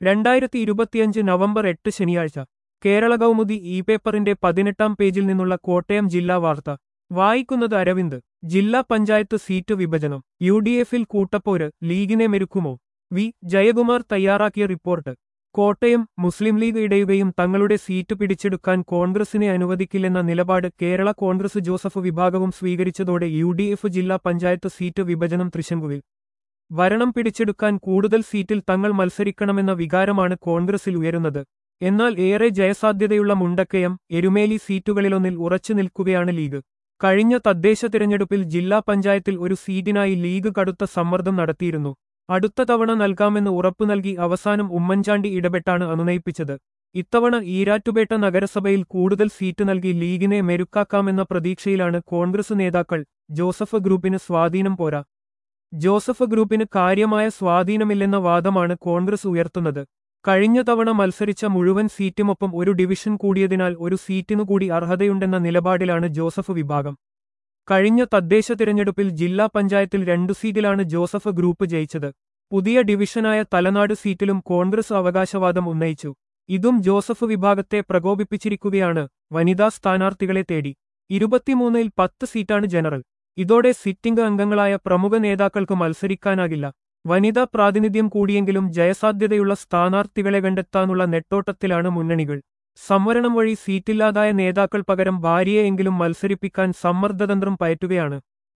രണ്ടായിരത്തി ഇരുപത്തിയഞ്ച് നവംബർ എട്ട് ശനിയാഴ്ച കേരള കൗമുദി ഇ പേപ്പറിന്റെ പതിനെട്ടാം പേജിൽ നിന്നുള്ള കോട്ടയം ജില്ലാ വാർത്ത വായിക്കുന്നത് അരവിന്ദ് ജില്ലാ പഞ്ചായത്ത് സീറ്റ് വിഭജനം യു ഡി എഫിൽ കൂട്ടപ്പോര് ലീഗിനെ മെരുക്കുമോ വി ജയകുമാർ തയ്യാറാക്കിയ റിപ്പോർട്ട് കോട്ടയം മുസ്ലിം ലീഗ് ഇടയുകയും തങ്ങളുടെ സീറ്റ് പിടിച്ചെടുക്കാൻ കോൺഗ്രസിനെ അനുവദിക്കില്ലെന്ന നിലപാട് കേരള കോൺഗ്രസ് ജോസഫ് വിഭാഗവും സ്വീകരിച്ചതോടെ യു ഡി എഫ് ജില്ലാ പഞ്ചായത്ത് സീറ്റ് വിഭജനം തൃശങ്കുവിൽ ഭരണം പിടിച്ചെടുക്കാൻ കൂടുതൽ സീറ്റിൽ തങ്ങൾ മത്സരിക്കണമെന്ന വികാരമാണ് കോൺഗ്രസിൽ ഉയരുന്നത് എന്നാൽ ഏറെ ജയസാധ്യതയുള്ള മുണ്ടക്കയം എരുമേലി സീറ്റുകളിലൊന്നിൽ ഉറച്ചു നിൽക്കുകയാണ് ലീഗ് കഴിഞ്ഞ തദ്ദേശ തിരഞ്ഞെടുപ്പിൽ ജില്ലാ പഞ്ചായത്തിൽ ഒരു സീറ്റിനായി ലീഗ് കടുത്ത സമ്മർദ്ദം നടത്തിയിരുന്നു അടുത്ത തവണ നൽകാമെന്ന് ഉറപ്പു നൽകി അവസാനം ഉമ്മൻചാണ്ടി ഇടപെട്ടാണ് അനുനയിപ്പിച്ചത് ഇത്തവണ ഈരാറ്റുപേട്ട നഗരസഭയിൽ കൂടുതൽ സീറ്റ് നൽകി ലീഗിനെ മെരുക്കാക്കാമെന്ന പ്രതീക്ഷയിലാണ് കോൺഗ്രസ് നേതാക്കൾ ജോസഫ് ഗ്രൂപ്പിന് സ്വാധീനം പോരാ ജോസഫ് ഗ്രൂപ്പിന് കാര്യമായ സ്വാധീനമില്ലെന്ന വാദമാണ് കോൺഗ്രസ് ഉയർത്തുന്നത് കഴിഞ്ഞ തവണ മത്സരിച്ച മുഴുവൻ സീറ്റുമൊപ്പം ഒരു ഡിവിഷൻ കൂടിയതിനാൽ ഒരു സീറ്റിനുകൂടി അർഹതയുണ്ടെന്ന നിലപാടിലാണ് ജോസഫ് വിഭാഗം കഴിഞ്ഞ തദ്ദേശ തിരഞ്ഞെടുപ്പിൽ ജില്ലാ പഞ്ചായത്തിൽ രണ്ടു സീറ്റിലാണ് ജോസഫ് ഗ്രൂപ്പ് ജയിച്ചത് പുതിയ ഡിവിഷനായ തലനാട് സീറ്റിലും കോൺഗ്രസ് അവകാശവാദം ഉന്നയിച്ചു ഇതും ജോസഫ് വിഭാഗത്തെ പ്രകോപിപ്പിച്ചിരിക്കുകയാണ് വനിതാ സ്ഥാനാർത്ഥികളെ തേടി ഇരുപത്തിമൂന്നിൽ പത്ത് സീറ്റാണ് ജനറൽ ഇതോടെ സിറ്റിംഗ് അംഗങ്ങളായ പ്രമുഖ നേതാക്കൾക്ക് മത്സരിക്കാനാകില്ല വനിതാ പ്രാതിനിധ്യം കൂടിയെങ്കിലും ജയസാധ്യതയുള്ള സ്ഥാനാർത്ഥികളെ കണ്ടെത്താനുള്ള നെട്ടോട്ടത്തിലാണ് മുന്നണികൾ സംവരണം വഴി സീറ്റില്ലാതായ നേതാക്കൾ പകരം ഭാര്യയെയെങ്കിലും മത്സരിപ്പിക്കാൻ സമ്മർദ്ദതന്ത്രം പയറ്റുകയാണ്